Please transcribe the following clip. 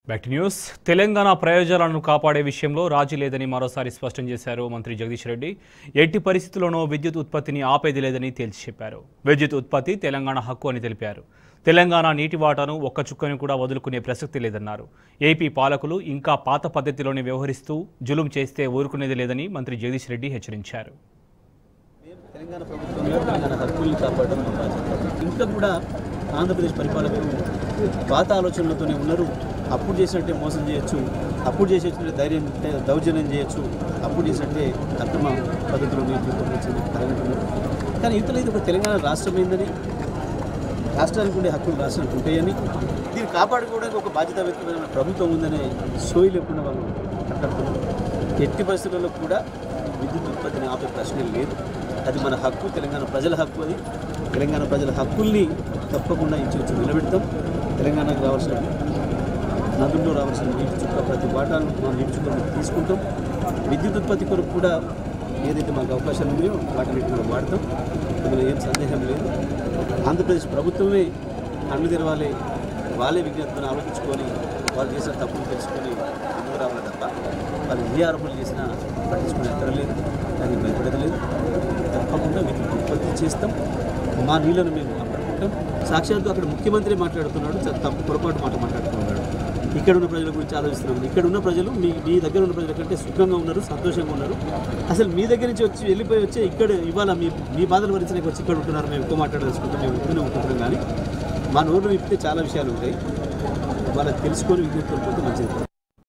back to news Telangana ప్రయోజనాలను కాపాడే విషయంలో రాజీ లేదని మరోసారి స్పష్టం చేశారు మంత్రి జగదీష్ రెడ్డి ఎట్టి పరిస్థితుల్లోనూ విద్యుత్ ఉత్పత్తిని ఆపేది లేదని తేల్చి చెప్పారు విద్యుత్ ఉత్పత్తి తెలంగాణ హక్కు అని తెలిపారు తెలంగాణ నీటి వాటాను ఒక్క చుక్కని కూడా వదులుకునే ప్రసక్తి లేదన్నారు ఏపీ పాలకులు ఇంకా పాత పద్ధతిలోనే వ్యవహరిస్తూ జులుం చేస్తే ఊరుకునేది లేదని మంత్రి జగదీష్ రెడ్డి హెచ్చరించారు మేము తెలంగాణ ప్రభుత్వంలో తెలంగాణ హక్కుల్ని కాపాడడం మా బాధ్యత ఇంకా కూడా ఆంధ్రప్రదేశ్ పరిపాలకులు పాత ఆలోచనలతోనే ఉన్నారు అప్పుడు చేసినట్టే మోసం చేయొచ్చు అప్పుడు చేసేటట్టే ధైర్యం అంటే దౌర్జన్యం చేయొచ్చు అప్పుడు చేసినట్టే అక్రమ పద్ధతిలో మీరు చూపించింది కలగంటున్నారు కానీ ఇంతలో ఇది ఒక తెలంగాణ రాష్ట్రం ఏందని రాష్ట్రానికి ఉండే హక్కులు రాష్ట్రానికి ఉంటాయని దీన్ని కాపాడుకోవడానికి ఒక బాధ్యతాయుతమైన ప్రభుత్వం ఉందనే సోయి లేకుండా వాళ్ళు మాట్లాడుతున్నారు ఎట్టి పరిస్థితుల్లో కూడా విద్యుత్ ఉత్పత్తిని ఆపే ప్రశ్నే లేదు అది మన హక్కు తెలంగాణ ప్రజల హక్కు అది తెలంగాణ ప్రజల హక్కుల్ని తప్పకుండా ఇచ్చి నిలబెడతాం తెలంగాణకు రావాల్సిన నదుల్లో రావాల్సిన నీటి చుక్క ప్రతి వాటాను మా నీటి చుక్క తీసుకుంటాం విద్యుత్ ఉత్పత్తి కొరకు కూడా ఏదైతే మాకు అవకాశాలు ఉన్నాయో వాటిని కూడా వాడతాం అందులో ఏం సందేహం లేదు ఆంధ్రప్రదేశ్ ప్రభుత్వమే కళ్ళు తెరవాలి వాళ్ళే విజ్ఞప్తిని ఆలోచించుకొని వాళ్ళు చేసిన తప్పులు తెలుసుకొని ముందుకు రావాలి తప్ప వాళ్ళు ఏ ఆరోపణలు చేసినా పట్టించుకునే అక్కడ లేదు దానికి భయపడలేదు తప్పకుండా విద్యుత్ ఉత్పత్తి చేస్తాం మా నీళ్ళను మేము కాపాడుకుంటాం సాక్షాత్తు అక్కడ ముఖ్యమంత్రి మాట్లాడుతున్నాడు చాలా తప్పు పొరపాటు మాట మాట్లాడుతున్నాడు ఇక్కడ ఉన్న ప్రజల గురించి ఆలోచిస్తున్నాం ఇక్కడ ఉన్న ప్రజలు మీ మీ దగ్గర ఉన్న ప్రజల కంటే సుఖంగా ఉన్నారు సంతోషంగా ఉన్నారు అసలు మీ దగ్గర నుంచి వచ్చి వెళ్ళిపోయి వచ్చి ఇక్కడ ఇవాళ మీ మీ బాధలు భరించడానికి వచ్చి ఇక్కడ ఉంటున్నారు మేము ఎక్కువ మాట్లాడదలుచుకుంటాం మేము ఎక్కువనే ఉంటున్నాం కానీ మా నోరు విప్పితే చాలా విషయాలు ఉంటాయి వాళ్ళకి తెలుసుకొని విద్యుత్ కొనుక్కుంటే మంచిది